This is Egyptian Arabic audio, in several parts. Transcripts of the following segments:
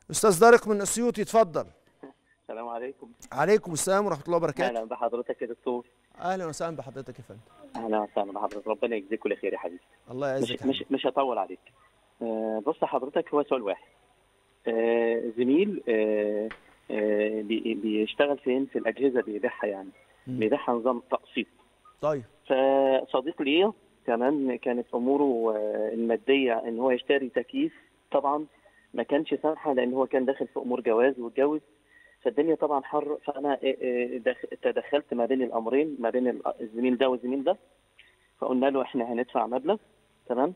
استاذ طارق من اسيوط يتفضل السلام عليكم عليكم السلام ورحمه الله وبركاته اهلا بحضرتك يا دكتور اهلا وسهلا بحضرتك يا فندم اهلا وسهلا بحضرتك ربنا يجزيك كل خير يا حبيبي الله مش يعزك يا مش حبيبي. مش هطول عليك آه، بص حضرتك هو سؤال واحد آه، زميل آه، آه، بي- بيشتغل فين في الاجهزه بيبيعها يعني مم. بيبيعها نظام تقسيط طيب فصديق ليا كمان كانت اموره آه، الماديه ان هو يشتري تكييف طبعا ما كانش سامحه لان هو كان داخل في امور جواز واتجوز فالدنيا طبعا حر فانا آه، آه، دخ- تدخلت ما بين الامرين ما بين ال- الزميل ده والزميل ده فقلنا له احنا هندفع مبلغ تمام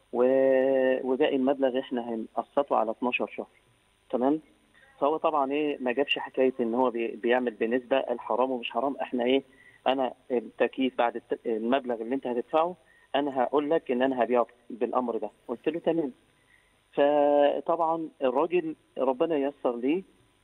و- وباقي المبلغ احنا هنقسطه على 12 شهر تمام فهو طبعا ايه ما جابش حكايه ان هو بي- بيعمل بنسبه الحرام ومش حرام احنا ايه انا التكييف بعد الت- المبلغ اللي انت هتدفعه انا هقول لك ان انا هبيعه بالامر ده قلت له تمام فطبعا الراجل ربنا ييسر لي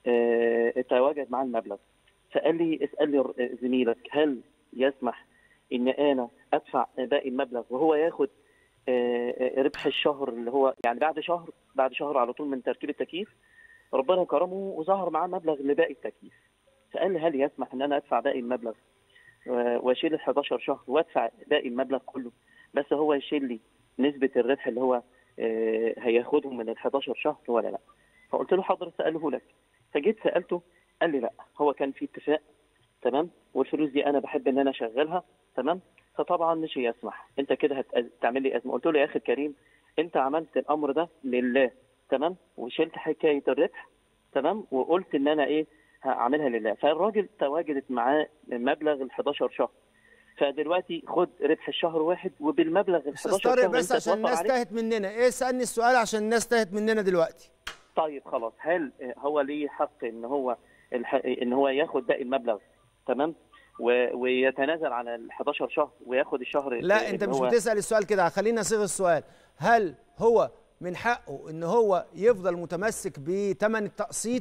اه تواجد معاه المبلغ فقال لي اسال لي زميلك هل يسمح ان انا ادفع باقي المبلغ وهو ياخد آه، آه، ربح الشهر اللي هو يعني بعد شهر بعد شهر على طول من تركيب التكييف ربنا كرمه وظهر معاه مبلغ لباقي التكييف فقال لي هل يسمح ان انا ادفع باقي المبلغ آه، واشيل ال 11 شهر وادفع باقي المبلغ كله بس هو يشيل لي نسبه الربح اللي هو آه، هياخدهم من ال 11 شهر ولا لا فقلت له حاضر ساله لك فجيت سالته قال لي لا هو كان في اتفاق تمام والفلوس دي انا بحب ان انا اشغلها تمام فطبعا مش هيسمح انت كده هت- هتعمل لي ازمه قلت له يا اخي الكريم انت عملت الامر ده لله تمام وشلت حكايه الربح تمام وقلت ان انا ايه هعملها لله فالراجل تواجدت معاه مبلغ ال 11 شهر فدلوقتي خد ربح الشهر واحد وبالمبلغ ال استاذ 11 طارق شهر بس انت عشان توفر الناس عليك. تاهت مننا ايه اسالني السؤال عشان الناس تاهت مننا دلوقتي طيب خلاص هل هو ليه حق ان هو الح... ان هو ياخد باقي المبلغ تمام و... ويتنازل عن ال 11 شهر وياخد الشهر لا انت اللي مش هو... بتسال السؤال كده خلينا نصيغ السؤال هل هو من حقه ان هو يفضل متمسك بثمن التقسيط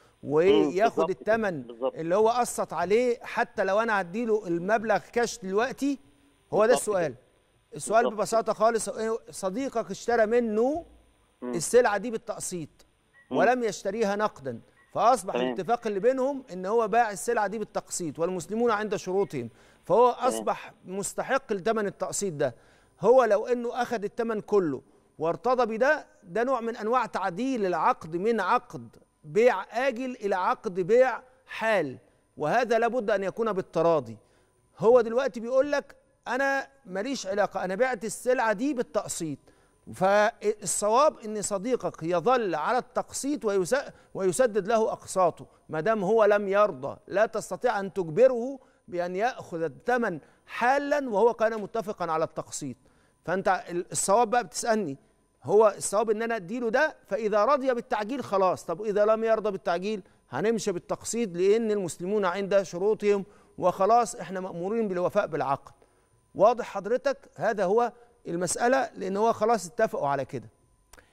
وياخد بالظبط كده، الثمن بالظبط. اللي هو قسط عليه حتى لو انا هديله المبلغ كاش دلوقتي هو ده بالظبط السؤال كده. السؤال بالظبط ببساطه خالص إيه، صديقك اشترى منه السلعه دي بالتقسيط ولم يشتريها نقدا فاصبح تمام. الاتفاق اللي بينهم ان هو باع السلعه دي بالتقسيط والمسلمون عند شروطهم فهو اصبح مستحق لثمن التقسيط ده هو لو انه اخذ الثمن كله وارتضى بده ده نوع من انواع تعديل العقد من عقد بيع اجل الى عقد بيع حال وهذا لابد ان يكون بالتراضي هو دلوقتي بيقول لك انا ماليش علاقه انا بعت السلعه دي بالتقسيط فالصواب ان صديقك يظل على التقسيط ويس- ويسدد له اقساطه ما دام هو لم يرضى لا تستطيع ان تجبره بان ياخذ الثمن حالا وهو كان متفقا على التقسيط فانت الصواب بقى بتسالني هو الصواب ان انا اديله ده فاذا رضي بالتعجيل خلاص طب اذا لم يرضى بالتعجيل هنمشي بالتقسيط لان المسلمون عند شروطهم وخلاص احنا مامورين بالوفاء بالعقد واضح حضرتك هذا هو المساله لان هو خلاص اتفقوا على كده